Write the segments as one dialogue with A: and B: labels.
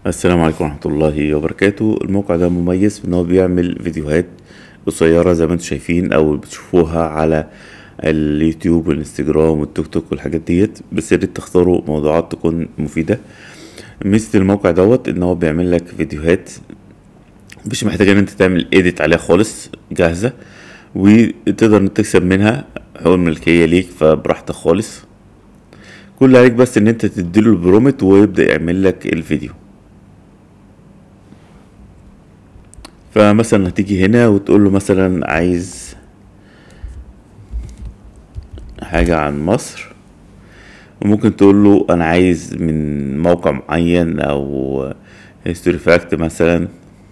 A: السلام عليكم ورحمة الله وبركاته الموقع ده مميز في ان هو بيعمل فيديوهات قصيرة زي ما انتم شايفين او بتشوفوها على اليوتيوب والانستجرام والتيك توك والحاجات ديت بس يا ريت تختاروا موضوعات تكون مفيدة ميزة الموقع دوت ان هو بيعمل لك فيديوهات مش محتاج ان انت تعمل ايديت عليها خالص جاهزة وتقدر ان تكسب منها حقوق الملكية ليك فبراحتك خالص كل اللي عليك بس ان انت تديله البرومت ويبدأ يعمل لك الفيديو فمثلا هتيجي هنا وتقول له مثلا عايز حاجة عن مصر وممكن تقول له انا عايز من موقع معين او هيستوري فاكت مثلا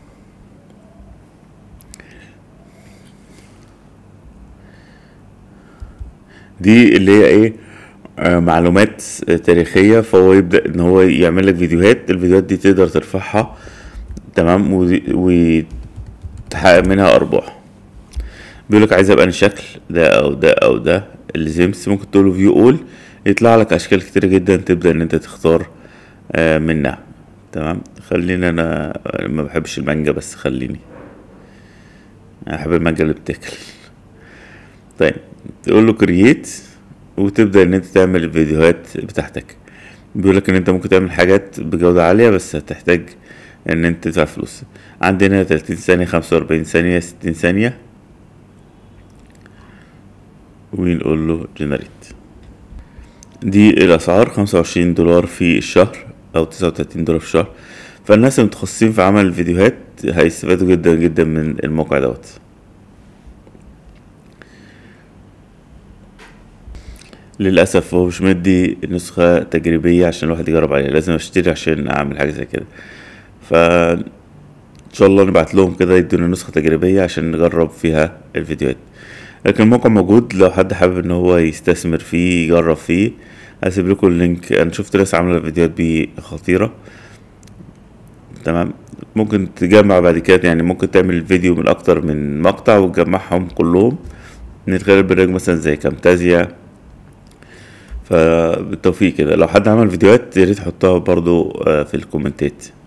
A: دي اللي هي ايه آه، معلومات تاريخية فهو يبدأ ان هو يعمل لك فيديوهات الفيديوهات دي تقدر ترفعها تمام وتحقق منها ارباح بيقولك عايز ابقى شكل ده او ده او ده الزيمس ممكن تقوله فيو اول يطلع لك اشكال كتير جدا تبدأ ان انت تختار آه، منها تمام خليني انا ما بحبش المانجا بس خليني انا بحب المانجا اللي بتاكل طيب تقول له كرييت وتبدا ان انت تعمل الفيديوهات بتاعتك بيقولك ان انت ممكن تعمل حاجات بجودة عالية بس هتحتاج ان انت تدفع فلوس عندنا 30 ثانية 45 ثانية 60 ثانية ونقول له جنريت دي الاسعار 25 دولار في الشهر او 39 دولار في الشهر فالناس المتخصصين في عمل الفيديوهات هيستفادوا جدا جدا من الموقع دوت للأسف هو مش مدي نسخة تجريبية عشان الواحد يجرب عليها لازم اشتري عشان اعمل حاجة زي كده ف ان شاء الله نبعت لهم كده يدونا نسخة تجريبية عشان نجرب فيها الفيديوهات لكن الموقع موجود لو حد حابب ان هو يستثمر فيه يجرب فيه هسيب لكم اللينك انا شفت ناس عاملة فيديوهات بيه خطيرة تمام ممكن تجمع بعد كده يعني ممكن تعمل فيديو من اكتر من مقطع وتجمعهم كلهم من خلال برنامج مثلا زي كامتازيا فبالتوفيق كده لو حد عمل فيديوهات ياريت حطها برضو آه، في الكومنتات